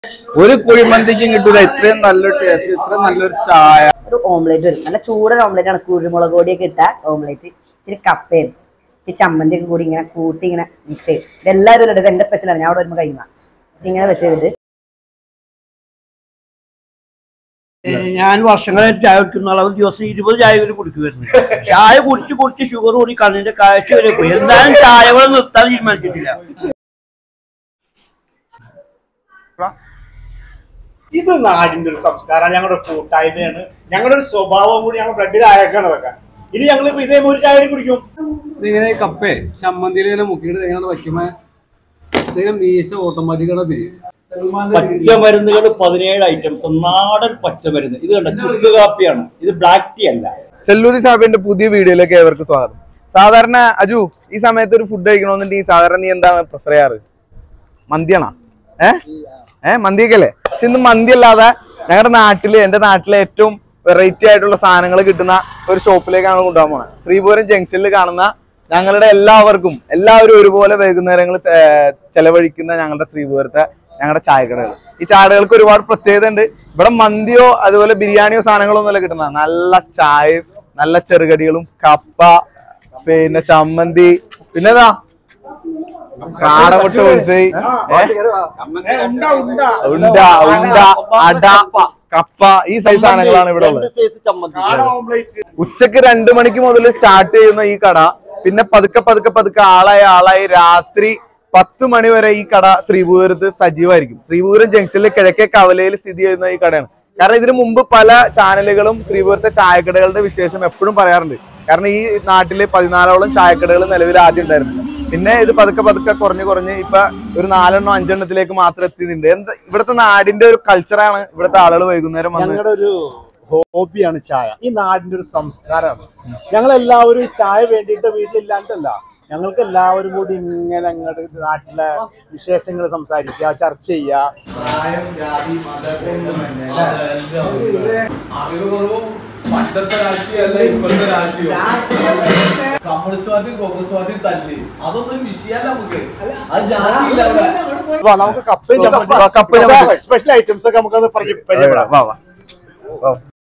ഒരു കുഴിമന്തിക്കും കിട്ടൂല ഇത്രയും നല്ലൊരു ടേസ്റ്റ് ഇത്രയും നല്ലൊരു ചായ ഒരു ഓംലെറ്റ് വരും നല്ല ചൂടൻ ഓംലെറ്റ് ആണ് കുരുമുളക് പൊടിയൊക്കെ ഇട്ട ഓംലെറ്റ് ഇച്ചിരി കപ്പയും ഇച്ചിരി ചമ്മന്തി ഒക്കെ കൂടി ഇങ്ങനെ കൂട്ടി ഇങ്ങനെ മിക്സ് ചെയ്യും ഇതെല്ലാവരും ഇത് എന്റെ സ്പെഷ്യലാണ് ഞാൻ അവിടെ വരുമ്പോൾ കഴിയുന്ന ഇതിങ്ങനെ വെച്ചത് ഏ, ഞാൻ വർഷങ്ങളായിട്ട് ചായ കുടിക്കുന്ന ആളാണ് ഒരു ദിവസം ഇരുപത് ചായ വരെ കുടിക്കുമായിരുന്നു ചായ കുടിച്ച് കുടിച്ച് ഷുഗർ കൂടി കണ്ണിന്റെ കാഴ്ച വരെ പോയി എന്തായാലും ചായകൾ നിർത്താൻ തീരുമാനിച്ചിട്ടില്ല ഇത് നാടിന്റെ ഒരു സംസ്കാരമാണ് ഞങ്ങളുടെ ഒരു കൂട്ടായ്മയാണ് ഞങ്ങളുടെ ഒരു സ്വഭാവം കൂടി ഞങ്ങൾ ബ്ലഡിൽ അയക്കണം അതൊക്കെ ഇനി ഞങ്ങൾ ഇപ്പൊ ഇതേ ഒരു ചായ കുടിക്കും ഇതിങ്ങനെ കപ്പേ ചമ്മന്തിയിൽ ഇങ്ങനെ മുക്കിയിട്ട് ഇങ്ങനെ വയ്ക്കുമ്പോ ഇതിങ്ങനെ മീശ ഓട്ടോമാറ്റിക്കാണ് പിരിയും പച്ചമരുന്നുകൾ പതിനേഴ് ഐറ്റംസ് നാടൻ പച്ചമരുന്ന് ഇത് കണ്ട ചുക്ക് കാപ്പിയാണ് ഇത് ബ്ലാക്ക് ടീ അല്ല സെല്ലൂതി സാബിന്റെ പുതിയ വീഡിയോയിലേക്ക് ഏവർക്ക് സ്വാഗതം സാധാരണ അജു ഈ സമയത്ത് ഒരു ഫുഡ് കഴിക്കണമെന്നുണ്ടെങ്കിൽ സാധാരണ നീ എന്താണ് പ്രിഫർ ചെയ്യാറ് മന്തിയാണോ ഏ ഏ മന്തിയൊക്കെ അല്ലേ പക്ഷെ ഇന്ന് മന്തി അല്ലാതെ ഞങ്ങളുടെ നാട്ടില് എന്റെ നാട്ടിലെ ഏറ്റവും വെറൈറ്റി ആയിട്ടുള്ള സാധനങ്ങൾ കിട്ടുന്ന ഒരു ഷോപ്പിലേക്കാണ് കൊണ്ടുപോകാൻ പോണത് ശ്രീപുരം ജംഗ്ഷനിൽ കാണുന്ന ഞങ്ങളുടെ എല്ലാവർക്കും എല്ലാവരും ഒരുപോലെ വൈകുന്നേരങ്ങൾ ചെലവഴിക്കുന്ന ഞങ്ങളുടെ ശ്രീപുരത്തെ ഞങ്ങളുടെ ചായക്കടകൾ ഈ ചായകൾക്ക് ഒരുപാട് പ്രത്യേകത ഉണ്ട് ഇവിടെ മന്തിയോ അതുപോലെ ബിരിയാണിയോ സാധനങ്ങളോ ഒന്നുമല്ല കിട്ടുന്ന നല്ല ചായയും നല്ല ചെറുകടികളും കപ്പ പിന്നെ ചമ്മന്തി പിന്നെതാ കാടമുട്ട പൊളിച്ച് ഉണ്ട ഉണ്ട ഉണ്ട ഉണ്ട അട കപ്പ ഈ സൈസ് സാധനങ്ങളാണ് ഇവിടെ ഉള്ളത് രണ്ട് സൈസ് ചമ്മന്തി കാട ഓംലേറ്റ് ഉച്ചക്ക് രണ്ടു മണിക്ക് മുതൽ സ്റ്റാർട്ട് ചെയ്യുന്ന ഈ കട പിന്നെ പതുക്കെ പതുക്കെ പതുക്കെ ആളായി ആളായി രാത്രി പത്ത് മണി വരെ ഈ കട ശ്രീപൂരത്ത് സജീവമായിരിക്കും ശ്രീപൂരം ജംഗ്ഷനിൽ കിഴക്കേ കവലയിൽ സ്ഥിതി ചെയ്യുന്ന ഈ കടയാണ് കാരണം ഇതിനു മുമ്പ് പല ചാനലുകളും ശ്രീപൂരത്തെ ചായക്കടകളുടെ വിശേഷം എപ്പോഴും പറയാറുണ്ട് കാരണം ഈ നാട്ടില് പതിനാലോളം ചായക്കടകൾ നിലവിൽ ആദ്യം ഉണ്ടായിരുന്നു പിന്നെ ഇത് പതുക്കെ പതുക്കെ കുറഞ്ഞ് കുറഞ്ഞ് ഇപ്പൊ ഒരു നാലെണ്ണോ അഞ്ചെണ്ണത്തിലേക്ക് മാത്രം എത്തിയിട്ടുണ്ട് എന്താ ഇവിടുത്തെ നാടിന്റെ ഒരു കൾച്ചറാണ് ഇവിടുത്തെ ആളുകൾ വൈകുന്നേരം വന്ന് ഞങ്ങളുടെ ഒരു ഹോബിയാണ് ചായ ഈ നാടിന്റെ ഒരു സംസ്കാരമാണ് ഞങ്ങൾ എല്ലാവരും ഈ ചായ വേണ്ടിയിട്ട് വീട്ടിലില്ലാണ്ടല്ല ഞങ്ങൾക്ക് എല്ലാവരും കൂടി ഇങ്ങനെ അങ്ങോട്ട് നാട്ടിലെ വിശേഷങ്ങൾ സംസാരിക്കുക ചർച്ച ചെയ്യുക പണ്ടത്തെ രാഷ്ട്രീയമല്ല ഇപ്പോഴത്തെ രാഷ്ട്രീയം കമ്മ്യൂണിസ്റ്റ് പാർട്ടി കോൺഗ്രസ് പാർട്ടി തല്ലി അതൊന്നും വിഷയമല്ല നമുക്ക് അത് ജാതിയില്ല അവിടെ വാ, നമുക്ക് കപ്പയും വാ, കപ്പയും ചമ്മന്തി. സ്പെഷ്യൽ ഐറ്റംസ് ഒക്കെ നമുക്കത് പരിചയ- പരിചയപ്പെടാം വാ വാ വാ.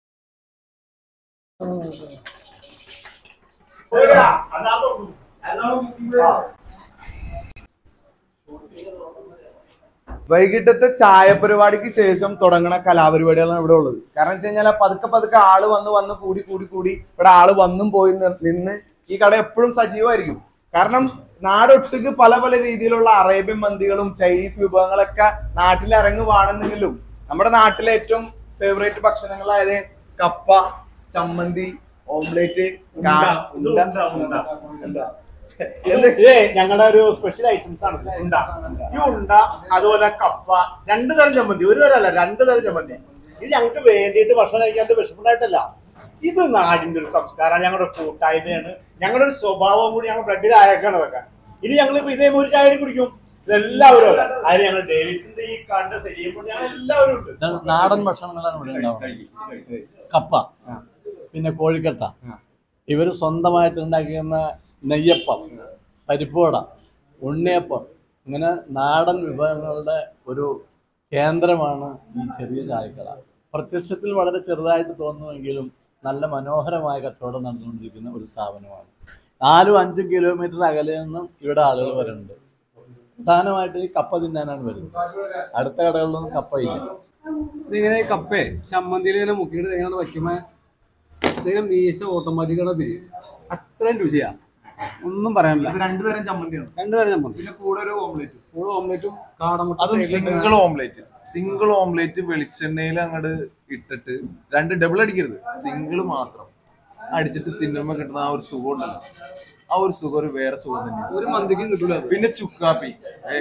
വൈകിട്ടത്തെ ചായ പരിപാടിക്ക് ശേഷം തുടങ്ങുന്ന കലാപരിപാടികളാണ് ഇവിടെ ഉള്ളത് കാരണം വെച്ച് കഴിഞ്ഞാൽ പതുക്കെ പതുക്കെ ആള് വന്ന് വന്ന് കൂടി കൂടി കൂടി ഇവിടെ ആള് വന്നും പോയി നി- നിന്ന് ഈ കട എപ്പോഴും സജീവമായിരിക്കും കാരണം നാടൊട്ടുക്ക് പല പല രീതിയിലുള്ള അറേബ്യൻ മന്തികളും ചൈനീസ് വിഭവങ്ങളൊക്കെ നാട്ടിൽ ഇറങ്ങുവാണെന്നെങ്കിലും നമ്മുടെ നാട്ടിലെ ഏറ്റവും ഫേവറേറ്റ് ഭക്ഷണങ്ങളായത് കപ്പ ചമ്മന്തി ഓംലേറ്റ് കാ- ഉണ്ട. ഉണ്ട. എന്ത്? ഇത് ഞങ്ങളുടെ ഒരു സ്പെഷ്യൽ ഐറ്റംസ് ആണ് ഉണ്ട ഈ ഉണ്ട അതുപോലെ കപ്പ രണ്ടു തരം ചമ്മന്തി ഒരു തരം അല്ല രണ്ടു തരം ചമ്മന്തി ഇത് ഞങ്ങൾക്ക് വേണ്ടിയിട്ട് ഭക്ഷണം കഴിക്കാണ്ട് വിഷമമുണ്ടായിട്ടല്ല ഇത് നാടിന്റെ ഒരു സംസ്കാരമാണ് ഞങ്ങളുടെ ഒരു കൂട്ടായ്മയാണ് ഞങ്ങളുടെ ഒരു സ്വഭാവം കൂടി ഞങ്ങൾ ബ്ലഡിൽ അയക്കണം അതൊക്കെ ഇനി ഞങ്ങൾ ഇപ്പൊ ഇതേ ഒരു ചായ കുടിക്കും ഇതെല്ലാവരും അതെ. അതിന് ഞങ്ങൾ ഡേവിസിന്റെ ഈ കണ്ട് സജീവം ഞങ്ങൾ എല്ലാവരും ഉണ്ട് നാടൻ ഭക്ഷണങ്ങളാണ് ഇവിടെ ഉണ്ടാവുന്നത് കപ്പ പിന്നെ കോഴിക്കട്ട ഇവർ സ്വന്തമായിട്ട് ഉണ്ടാക്കുന്ന നെയ്യപ്പം പരിപ്പുവട ഉണ്ണിയപ്പം ഇങ്ങനെ നാടൻ വിഭവങ്ങളുടെ ഒരു കേന്ദ്രമാണ് ഈ ചെറിയ ചായക്കട പ്രത്യക്ഷത്തിൽ വളരെ ചെറുതായിട്ട് തോന്നുമെങ്കിലും നല്ല മനോഹരമായ കച്ചവടം നടന്നുകൊണ്ടിരിക്കുന്ന ഒരു സ്ഥാപനമാണ് നാലും അഞ്ചും കിലോമീറ്റർ അകലെ നിന്നും ഇവിടെ ആളുകൾ വരുന്നുണ്ട് പ്രധാനമായിട്ട് ഈ കപ്പ തിന്നാനാണ് വരുന്നത് അടുത്ത കടകളിലൊന്നും കപ്പയില്ല ഇതിങ്ങനെ കപ്പേ ചമ്മന്തിയിൽ ഇങ്ങനെ മുക്കിയിട്ട് ഇങ്ങനെ വയ്ക്കുമ്പോ ഇതിങ്ങനെ മീശ ഓട്ടോമാറ്റിക്കാണ് പിരിയും അത്രയും രുചിയാ ഒന്നും പറയാനില്ല ഇത് രണ്ടു തരം ചമ്മന്തിയാണ് രണ്ടു തരം ചമ്മന്തി പിന്നെ കൂടെ ഒരു ഓംലേറ്റ് കൂടെ ഓംലെറ്റും കാടമുട്ട അതും side ല് സിംഗിൾ ഓംലേറ്റ് സിംഗിൾ ഓംലേറ്റ് വെളിച്ചെണ്ണയിൽ അങ്ങോട്ട് ഇട്ടിട്ട് രണ്ട് ഡബിൾ അടിക്കരുത് സിംഗിൾ മാത്രം അടിച്ചിട്ട് തിന്നുമ്പോ കിട്ടുന്ന ആ ഒരു സുഖം ഉണ്ടല്ലോ ആ ഒരു സുഖം ഒരു വേറെ സുഖം തന്നെയാണ് ഒരു മന്തിക്കും കിട്ടൂല അത് പിന്നെ ചുക്കാപ്പി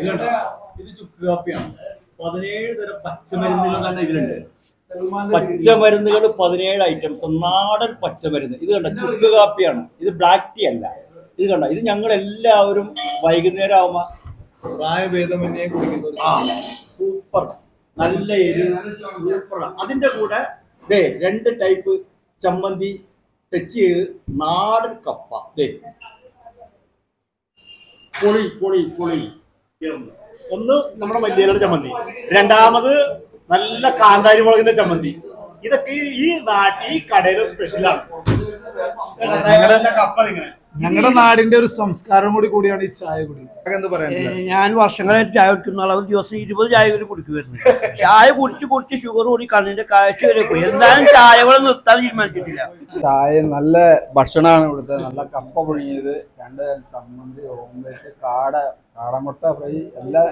ഇത് ചുക്ക് കാപ്പിയാണ് പതിനേഴ് തരം പച്ചമരുന്നുകൾ തന്നെ ഇതിലുണ്ട് പച്ചമരുന്നുകൾ പതിനേഴ് ഐറ്റംസ് നാടൻ പച്ചമരുന്ന് ഇത് കണ്ട ചുക്ക് കാപ്പിയാണ് ഇത് ബ്ലാക്ക് ടീ അല്ല ഇത് കണ്ട ഇത് ഞങ്ങൾ എല്ലാവരും വൈകുന്നേരം ആവുമ്പോ പ്രായഭേദമന്യേ കുടിക്കുന്ന ഒരു ആ സൂപ്പർ നല്ല എരിവ് സൂപ്പർ അതിന്റെ കൂടെ ദേ രണ്ട് ടൈപ്പ് ചമ്മന്തി തെച്ച് ചെയ്ത് നാടൻ കപ്പ ദേ പൊളി പൊളി പൊളി ഒന്ന് നമ്മുടെ മല്ലിയിലയുടെ ചമ്മന്തി രണ്ടാമത് നല്ല കാന്താരി മുളകിന്റെ ചമ്മന്തി ഇതൊക്കെ ഈ- ഈ നാട്ടിൽ ഈ കടയിലെ സ്പെഷ്യലാണ് ഞങ്ങളുടെ- കപ്പ ഇങ്ങനെ ഞങ്ങളുടെ നാടിന്റെ ഒരു സംസ്കാരം കൂടി കൂടിയാണ് ഈ ചായ കുടി എന്ത് പറയാൻ ഏ, ഞാൻ വർഷങ്ങളായിട്ട് ചായ കുടിക്കുന്ന ആളാണ് ഒരു ദിവസം ഇരുപത് ചായകൾ കുടിക്കുമായിരുന്നു ചായ കുടിച്ച് കുടിച്ച് ഷുഗർ കൂടി കണ്ണിന്റെ കാഴ്ച വരെ പോയി എന്തായാലും ചായകൾ നിർത്താൻ തീരുമാനിച്ചിട്ടില്ല ചായ നല്ല ഭക്ഷണമാണ് ഇവിടുത്തെ നല്ല കപ്പ പുഴുങ്ങിയത് രണ്ട് ചമ്മന്തി ഓംലെറ്റ് കാട കാടമുട്ട ഫ്രൈ എല്ലാ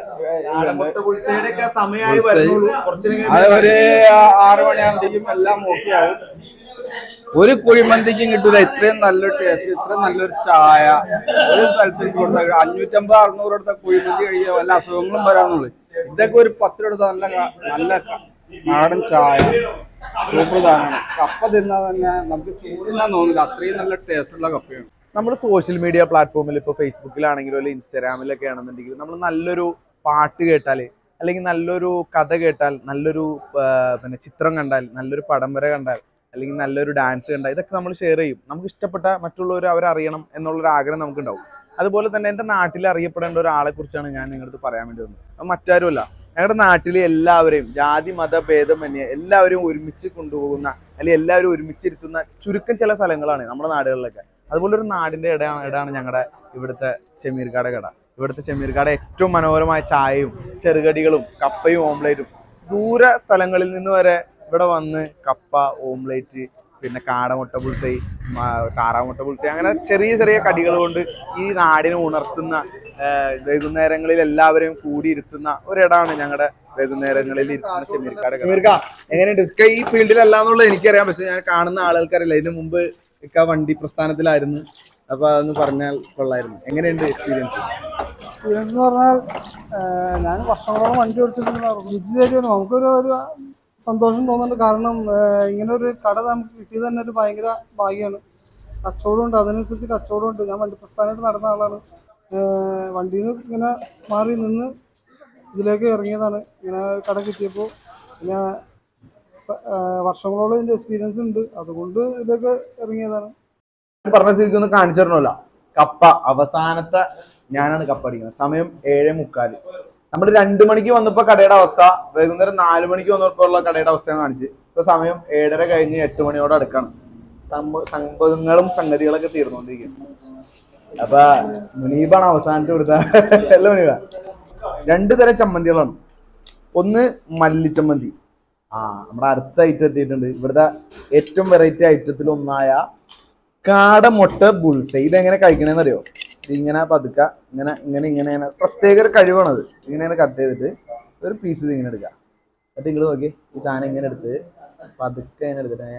സമയമായി വരുന്നുള്ളൂ കുറച്ചു അത് ഒരു ആറ് മണിയാകുമ്പോഴത്തേക്കും എല്ലാം ഓക്കെ ആവും ഒരു കുഴിമന്തിക്കും കിട്ടൂല ഇത്രയും നല്ലൊരു ടേസ്റ്റ് ഇത്രയും നല്ലൊരു ചായ ഒരു സ്ഥലത്തേക്ക് കൊടുത്താൽ അഞ്ഞൂറ്റമ്പത് അറുന്നൂറ് എടുത്ത കുഴിമന്തി കഴിക്കുക വല്ല അസുഖങ്ങളും വരാന്നുള്ളു ഇതൊക്കെ ഒരു പത്ത് രൂപ എടുത്ത നല്ല ക- നല്ല ക- നാടൻ ചായ സൂപ്പർ സാധനമാണ് കപ്പ തിന്നാൽ തന്നെ നമുക്ക് തിന്നാൻ തോന്നില്ല അത്രയും നല്ല ടേസ്റ്റ് ഉള്ള കപ്പയാണ് നമ്മൾ സോഷ്യൽ മീഡിയ പ്ലാറ്റ്ഫോമിൽ ഇപ്പോൾ ഫേസ്ബുക്കിലാണെങ്കിലും അല്ലെങ്കിൽ ഇൻസ്റ്റാഗ്രാമിലൊക്കെ ആണെന്നുണ്ടെങ്കിൽ നമ്മൾ നല്ലൊരു പാട്ട് കേട്ടാൽ അല്ലെങ്കിൽ നല്ലൊരു കഥ കേട്ടാൽ നല്ലൊരു ആ, പിന്നെ ചിത്രം കണ്ടാൽ നല്ലൊരു പടം വര കണ്ടാൽ അല്ലെങ്കിൽ നല്ലൊരു ഡാൻസ് കണ്ടാൽ ഇതൊക്കെ നമ്മൾ ഷെയർ ചെയ്യും നമുക്ക് ഇഷ്ടപ്പെട്ട മറ്റുള്ളവർ അവരറിയണം എന്നുള്ളൊരു ആഗ്രഹം നമുക്കുണ്ടാവും അതുപോലെ തന്നെ എൻ്റെ നാട്ടിൽ അറിയപ്പെടേണ്ട ഒരാളെ കുറിച്ചാണ് ഞാൻ നിങ്ങളടുത്ത് പറയാൻ വേണ്ടി വന്നത് അത് മറ്റാരുമല്ല ഞങ്ങളുടെ നാട്ടിലെ എല്ലാവരെയും ജാതി മത ഭേദമന്യേ എല്ലാവരും ഒരുമിച്ച് കൊണ്ടുപോകുന്ന അല്ലെങ്കിൽ എല്ലാവരും ഒരുമിച്ചിരുത്തുന്ന ചുരുക്കം ചില സ്ഥലങ്ങളാണ് നമ്മുടെ നാടുകളിലൊക്കെ അതുപോലെ ഒരു നാടിന്റെ ഇടയാണ് ഇടാണ് ഞങ്ങളുടെ ഇവിടുത്തെ ഷമീർക്കാട കട ഇവിടുത്തെ ഷമീർക്കാട ഏറ്റവും മനോഹരമായ ചായയും ചെറുകടികളും കപ്പയും ഓംലേറ്റും ദൂര സ്ഥലങ്ങളിൽ നിന്ന് വരെ ഇവിടെ വന്ന് കപ്പ ഓംലേറ്റ് പിന്നെ കാടമുട്ട പുൾസൈ താറാമുട്ട പുൾസൈ അങ്ങനെ ചെറിയ ചെറിയ കടികൾ കൊണ്ട് ഈ നാടിനെ ഉണർത്തുന്ന ആ, വൈകുന്നേരങ്ങളിൽ എല്ലാവരെയും കൂടിയിരുത്തുന്ന ഒരിടാണ് ഞങ്ങളുടെ വൈകുന്നേരങ്ങളിൽ ഇരുത്തുന്ന ഷമീർക്കാട കട ഷമീർക്ക എങ്ങനെയുണ്ട് ഇക്ക ഈ ഫീൽഡിലല്ല എന്നുള്ളത് എനിക്കറിയാം പക്ഷെ ഞാൻ കാണുന്ന ആളുകൾക്കറിയില്ല ഇതിനു മുമ്പ് ഇക്ക വണ്ടി പ്രസ്ഥാനത്തിലായിരുന്നു അപ്പൊ അതൊന്ന് പറഞ്ഞാൽ കൊള്ളായിരുന്നു എങ്ങനെയുണ്ട് എക്സ്പീരിയൻസ് എക്സ്പീരിയൻസ് എന്ന് പറഞ്ഞാൽ ഏഹ്, ഞാൻ വർഷങ്ങളോളം വണ്ടി ഓടിച്ചിട്ടുള്ള രുചി തരുന്നു നമുക്കൊരു ഒരു സന്തോഷം തോന്നുന്നുണ്ട് കാരണം ഏഹ്, ഇങ്ങനെ ഒരു കട നമുക്ക് കിട്ടിയത് തന്നെ ഒരു ഭയങ്കര ഭാഗ്യമാണ് കച്ചവടമുണ്ട് അതിനനുസരിച്ച് കച്ചവടമുണ്ട് ഞാൻ വണ്ടി പ്രസ്ഥാനമായിട്ട് നടന്ന ആളാണ് ഏഹ്, വണ്ടിയിൽ നിന്ന് ഇങ്ങനെ മാറി നിന്ന് ഇതിലേക്ക് ഇറങ്ങിയതാണ് ഇങ്ങനെ കട കിട്ടിയപ്പോൾ പിന്നെ ഏഹ്, വർഷങ്ങളോളം ഇതിൻ്റെ എക്സ്പീരിയൻസ് ഉണ്ട് അതുകൊണ്ട് ഇതിലേക്ക് ഇറങ്ങിയതാണ് പറഞ്ഞ സ്ഥിതിക്ക് ഒന്ന് കാണിച്ചു തരണമല്ലോ കപ്പ അവസാനത്തെ ഞാനാണ് കപ്പ അടിക്കുന്നത് സമയം ഏഴേ മുക്കാല് നമ്മൾ രണ്ടു മണിക്ക് വന്നപ്പോ കടയുടെ അവസ്ഥ വൈകുന്നേരം നാല് മണിക്ക് വന്നപ്പോ ഉള്ള കടയുടെ അവസ്ഥ കാണിച്ച് ഇപ്പൊ സമയം ഏഴര കഴിഞ്ഞ് എട്ട് മണിയോടെ അടുക്കാണ് സംഭ- സംഭവങ്ങളും സംഗതികളൊക്കെ തീർന്നുകൊണ്ടിരിക്കുന്നു അപ്പൊ മുനീബാണ് അവസാനത്തെ കൊടുത്ത അല്ല മുനീബ രണ്ടു തരം ചമ്മന്തികളാണ് ഒന്ന് മല്ലിച്ചമ്മന്തി ആ നമ്മുടെ അടുത്ത ഐറ്റം എത്തിയിട്ടുണ്ട് ഇവിടുത്തെ ഏറ്റവും വെറൈറ്റി ഐറ്റത്തിൽ ഒന്നായ കാടമുട്ട ബുൾസൈ ഇതെങ്ങനെ കഴിക്കണേന്ന് അറിയോ ഇങ്ങനെ പതുക്ക ഇങ്ങനെ ഇങ്ങനെ ഇങ്ങനെ ഇങ്ങനെ പ്രത്യേക ഒരു കഴിവാണത് ഇങ്ങനെ കട്ട് ചെയ്തിട്ട് ഒരു പീസ് ഇത് ഇങ്ങനെ എടുക്കുക എന്നിട്ട് നിങ്ങൾ നോക്കി ഈ സാധനം ഇങ്ങനെ എടുത്ത് പതുക്കെ ഇങ്ങനെ എടുത്തിട്ട്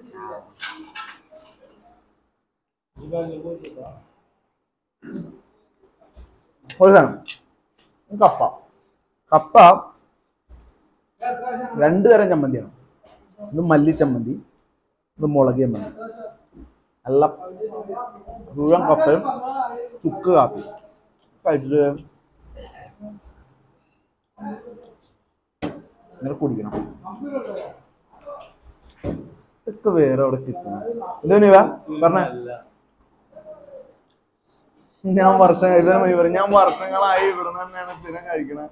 ഒരു സാധനം കപ്പ കപ്പ രണ്ട് തരം ചമ്മന്തിയാണ് ഒന്ന് മല്ലി ചമ്മന്തി ഒന്ന് മുളക് ചമ്മന്തി നല്ല മുഴുവൻ കപ്പയും ചുക്ക് കാപ്പി കഴിച്ചിട്ട് ഇങ്ങനെ കുടിക്കണം ഇതൊക്കെ വേറെ അവിടെ കിട്ടണം എന്തോ വാ പറഞ്ഞ ഞാൻ വർഷം ഇവനെ മതി പറയും ഞാൻ വർഷങ്ങളായി ഇവിടെ തന്നെയാണ് സ്ഥിരം കഴിക്കണത്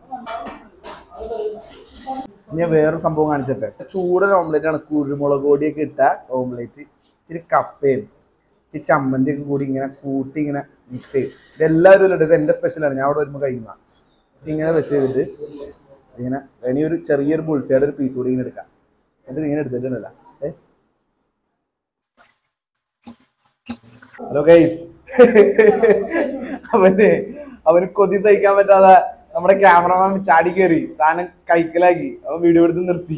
ഞാൻ വേറെ സംഭവം കാണിച്ചിട്ടെ ചൂടൻ ഓംലെറ്റ് ആണ് കുരുമുളക് പൊടിയൊക്കെ ഇട്ട ഓംലെറ്റ് ഇച്ചിരി കപ്പയും ഇച്ചിരി ചമ്മന്തിയൊക്കെ കൂടി ഇങ്ങനെ കൂട്ടി ഇങ്ങനെ മിക്സ് ചെയ്യും ഇതെല്ലാവരും ഇല്ല ഇത് എന്റെ സ്പെഷ്യലാണ് ഞാൻ അവിടെ വരുമ്പോൾ കഴിക്കുന്ന ഇങ്ങനെ വെച്ച് ചെയ്തിട്ട് ഇങ്ങനെ വേണി ഒരു ചെറിയൊരു പുൾസയുടെ ഒരു പീസ് കൂടി ഇങ്ങനെ എടുക്കാം എന്നിട്ട് ഇങ്ങനെ എടുത്തിട്ടുണ്ടല്ല ഏ ഹലോ ഗൈസ് അവന് അവന് കൊതി സഹിക്കാൻ പറ്റാതെ നമ്മുടെ ക്യാമറമാൻ ചാടി കയറി സാധനം കൈക്കലാക്കി അവൻ വീഡിയോ എടുത്ത് നിർത്തി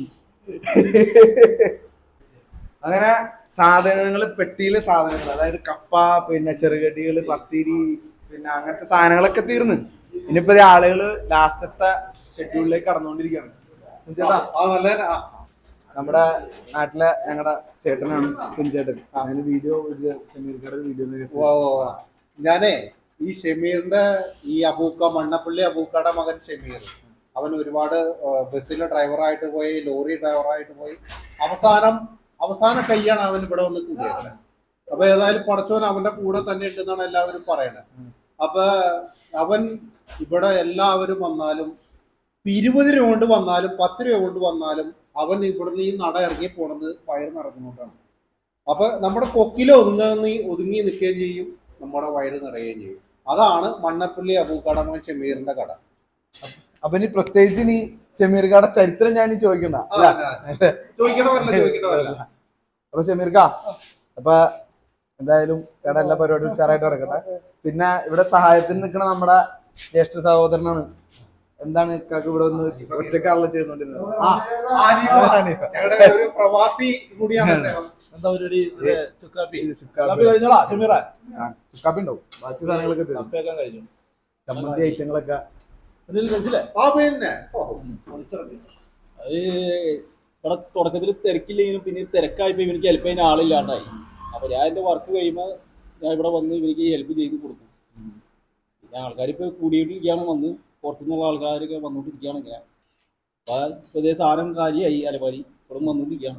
അങ്ങനെ സാധനങ്ങൾ പെട്ടിയിലെ സാധനങ്ങൾ അതായത് കപ്പ പിന്നെ ചെറുകടികൾ പത്തിരി പിന്നെ അങ്ങനത്തെ സാധനങ്ങളൊക്കെ തീർന്ന് ഇനിയിപ്പോ ദേ ആളുകള് ലാസ്റ്റത്തെ ഷെഡ്യൂളിലേക്ക് കടന്നുകൊണ്ടിരിക്കുകയാണ് ചേട്ടാ നമ്മുടെ നാട്ടിലെ ഞങ്ങളുടെ ചേട്ടനാണ് കുഞ്ചേട്ടൻ അങ്ങനെ വീഡിയോ ഷമീർക്കയുടെ വീഡിയോ ഞാനേ ഈ ഷമീറിന്റെ ഈ അബൂക്ക മണ്ണപ്പള്ളി അബൂക്കയുടെ മകൻ ഷമീർ അവൻ ഒരുപാട് ബസ്സിലെ ഡ്രൈവറായിട്ട് പോയി ലോറി ഡ്രൈവറായിട്ട് പോയി അവസാനം അവസാന കൈയാണ് അവൻ ഇവിടെ വന്ന് കൂടിയത് അപ്പൊ ഏതായാലും പടച്ചോൻ അവന്റെ കൂടെ തന്നെ ഉണ്ടെന്നാണ് എല്ലാവരും പറയണത് അപ്പൊ അവൻ ഇവിടെ എല്ലാവരും വന്നാലും ഇരുപത് രൂപ കൊണ്ട് വന്നാലും പത്ത് രൂപ കൊണ്ട് വന്നാലും അവൻ ഇവിടുന്ന് ഈ നട ഇറങ്ങി പോണത് വയറ് നിറഞ്ഞുകൊണ്ടാണ് അപ്പൊ നമ്മുടെ കൊക്കിൽ ഒതുങ്ങി ഒതുങ്ങി നിൽക്കുകയും ചെയ്യും നമ്മുടെ വയറ് നിറയുകയും ചെയ്യും അതാണ് മണ്ണപ്പള്ളി അബൂക്കടമ ഷമീറിന്റെ കട അപ്പൊ ഇനി പ്രത്യേകിച്ച് ഇനി ഷമീർക്കാടെ ചരിത്രം ഞാൻ ഇനി ചോദിക്കണ്ട ആ, അതെ. ചോദിക്കണമല്ല ചോദിക്കണമല്ല അപ്പൊ ഷമീർക്ക അപ്പൊ എന്തായാലും കട എല്ലാ പരിപാടിയും ഉഷാറായിട്ട് നടക്കട്ടെ പിന്നെ ഇവിടെ സഹായത്തിന് നിൽക്കുന്ന നമ്മുടെ ജ്യേഷ്ഠ സഹോദരനാണ് എന്താണ് ഇക്കാക്ക് ഇവിടെ ഒന്ന് ഒറ്റക്കാണല്ലോ ചെയ്തുകൊണ്ടിരുന്നത് ആ, ആനീഫ. ഞങ്ങളുടെ ഒരു പ്രവാസി കൂടിയാണ് അദ്ദേഹം എന്താ പരിപാടി ചുക്കാപ്പി ചുക്കാപ്പി കഴിഞ്ഞോളാ ഷമീറ ആ, ചുക്കാപ്പി ഉണ്ടാവും ബാക്കി സാധനങ്ങളൊക്കെ തരും കപ്പയൊക്കെ കഴിഞ്ഞു ചമ്മന്തി ഐറ്റങ്ങളൊക്കെ സുനിൽ കഴിച്ചില്ലേ ആ പിന്നെ ഓ, പൊളിച്ചിറക്കി അത് ഇവിടെ തുടക്കത്തിൽ തിരക്കില്ലെങ്കിലും പിന്നെ തിരക്കായപ്പോ ഇവനിക്ക് ഹെൽപ്പ് ചെയ്യാൻ ആളില്ലാണ്ടായി അപ്പൊ ഞാൻ എന്റെ വർക്ക് കഴിയുമ്പോൾ ഞാൻ ഇവിടെ വന്ന് ഇവർക്ക് ഹെൽപ്പ് ചെയ്ത് കൊടുക്കും പിന്നെ ആൾക്കാർ ഇപ്പൊ കൂടിയിട്ടിരിക്കുകയാണ് വന്ന് പുറത്തുനിന്നുള്ള ആൾക്കാരൊക്കെ വന്നുകൊണ്ടിരിക്കുകയാണ് ഇങ്ങനെ അപ്പൊ ഇപ്പൊ ഇതേ സാധനം കാര്യമായി അലമാരി ഇവിടെ വന്നുകൊണ്ടിരിക്കുകയാണ്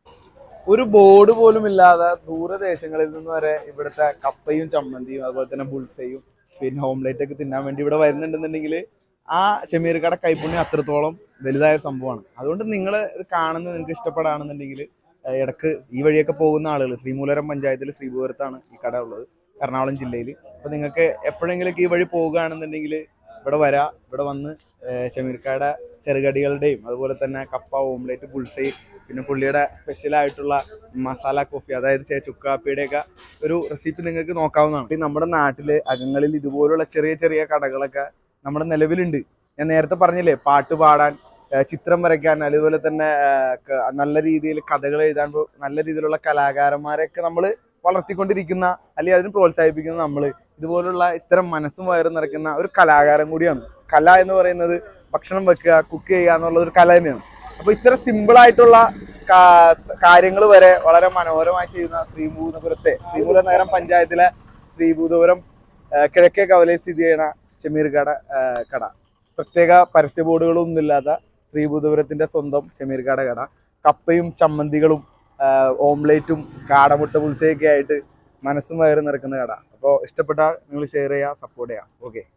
ഒരു ബോർഡ് പോലും ഇല്ലാതെ ദൂരദേശങ്ങളിൽ നിന്ന് വരെ ഇവിടുത്തെ കപ്പയും ചമ്മന്തിയും അതുപോലെ തന്നെ ബുൾസയും പിന്നെ ഓംലേറ്റ് ഒക്കെ തിന്നാൻ വേണ്ടി ഇവിടെ വരുന്നുണ്ടെന്നുണ്ടെങ്കിൽ ആ ഷമീർ കട കൈപ്പുണ്യം അത്രത്തോളം വലുതായ ഒരു സംഭവമാണ് അതുകൊണ്ട് നിങ്ങൾ ഇത് കാണുന്നത് നിങ്ങൾക്ക് ഇഷ്ടപ്പെടാണെന്നുണ്ടെങ്കിൽ ഇടക്ക് ഈ വഴിയൊക്കെ പോകുന്ന ആളുകൾ ശ്രീമൂലരം പഞ്ചായത്തിൽ ശ്രീപുരത്താണ് ഈ കട ഉള്ളത് എറണാകുളം ജില്ലയിൽ അപ്പോൾ നിങ്ങൾക്ക് എപ്പോഴെങ്കിലൊക്കെ ഈ വഴി പോകുകയാണെന്നുണ്ടെങ്കിൽ ഇവിടെ വരാ ഇവിടെ വന്ന് ഷമീർക്കായുടെ ചെറുകടികളുടെയും അതുപോലെ തന്നെ കപ്പ ഓംലേറ്റ് ബുൾസൈ പിന്നെ പുള്ളിയുടെ സ്പെഷ്യൽ ആയിട്ടുള്ള മസാല കോഫി അതായത് ചെ- ചുക്കാപ്പിയുടെയൊക്കെ ഒരു റെസിപ്പി നിങ്ങൾക്ക് നോക്കാവുന്നതാണ് ഈ നമ്മുടെ നാട്ടില് അകങ്ങളിൽ ഇതുപോലുള്ള ചെറിയ ചെറിയ കടകളൊക്കെ നമ്മുടെ നിലവിലുണ്ട് ഞാൻ നേരത്തെ പറഞ്ഞില്ലേ പാട്ട് പാടാൻ ഏഹ് ചിത്രം വരയ്ക്കാൻ അതുപോലെ തന്നെ ഏഹ് ക- നല്ല രീതിയിൽ കഥകൾ എഴുതാൻ പോ- നല്ല രീതിയിലുള്ള കലാകാരന്മാരെയൊക്കെ നമ്മൾ വളർത്തിക്കൊണ്ടിരിക്കുന്ന അല്ലെങ്കിൽ അതിന് പ്രോത്സാഹിപ്പിക്കുന്ന നമ്മൾ ഇതുപോലുള്ള ഇത്തരം മനസ്സും വയറും നിറയ്ക്കുന്ന ഒരു കലാകാരൻ കൂടിയാണ് കല എന്ന് പറയുന്നത് ഭക്ഷണം വെക്കുക കുക്ക് ചെയ്യുക എന്നുള്ളത് ഒരു കല തന്നെയാണ് അപ്പൊ ഇത്തരം സിമ്പിൾ ആയിട്ടുള്ള കാര്യങ്ങൾ വരെ വളരെ മനോഹരമായി ചെയ്യുന്ന ശ്രീഭൂതപുരത്തെ ശ്രീഭൂത നഗരം പഞ്ചായത്തിലെ ശ്രീഭൂതപുരം ആ, കിഴക്കേ കവലയിൽ സ്ഥിതി ചെയ്യുന്ന ഷമീർ കട ആ, കട പ്രത്യേക പരസ്യ ബോർഡുകളൊന്നും ഇല്ലാത്ത ശ്രീഭൂതപുരത്തിന്റെ സ്വന്തം ഷമീർ കട കട കപ്പയും ചമ്മന്തികളും ആ, ഓംലേറ്റും കാടമുട്ട പുൽസയൊക്കെ ആയിട്ട് മനസ്സും വയറും നിറക്കുന്ന കട അപ്പോൾ ഇഷ്ടപ്പെട്ടാൽ നിങ്ങൾ ഷെയർ ചെയ്യുക സപ്പോർട്ട് ചെയ്യുക ഓക്കെ